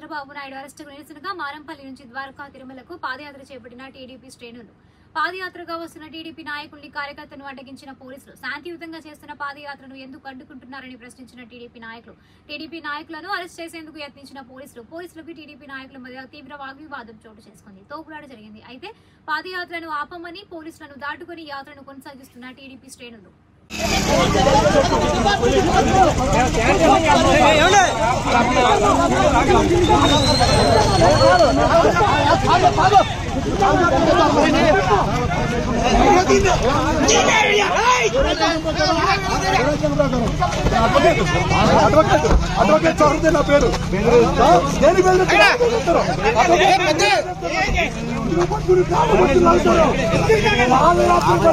చంద్రబాబు నాయుడు అరెస్టుకు నిరసనగా మారంపల్లి నుంచి ద్వారకా తిరుమలకు పాదయాత్ర చేపట్టిన టీడీపీ శ్రేణులు పాదయాత్రగా వస్తున్న టీడీపీ నాయకుల్ని కార్యకర్తను అడ్డగించిన పోలీసులు శాంతియుతంగా చేస్తున్న పాదయాత్రను ఎందుకు అడ్డుకుంటున్నారని ప్రశ్నించిన టీడీపీ నాయకులు టీడీపీ నాయకులను అరెస్ట్ చేసేందుకు యత్నించిన పోలీసులు పోలీసులకు టీడీపీ నాయకుల మధ్య తీవ్ర వాగ్వివాదం చోటు చేసుకుంది తోపులాట జరిగింది అయితే పాదయాత్రను ఆపమని పోలీసులను దాటుకుని యాత్రను కొనసాగిస్తున్న టీడీపీ శ్రేణులు అడ్వకేట్ అడ్వకేట్ చౌదరి నా పేరు దేని బెదిరిస్తారు? అడ్వకేట్ గురి కాదు, గురి నడుస్తారు. పాదయాత్ర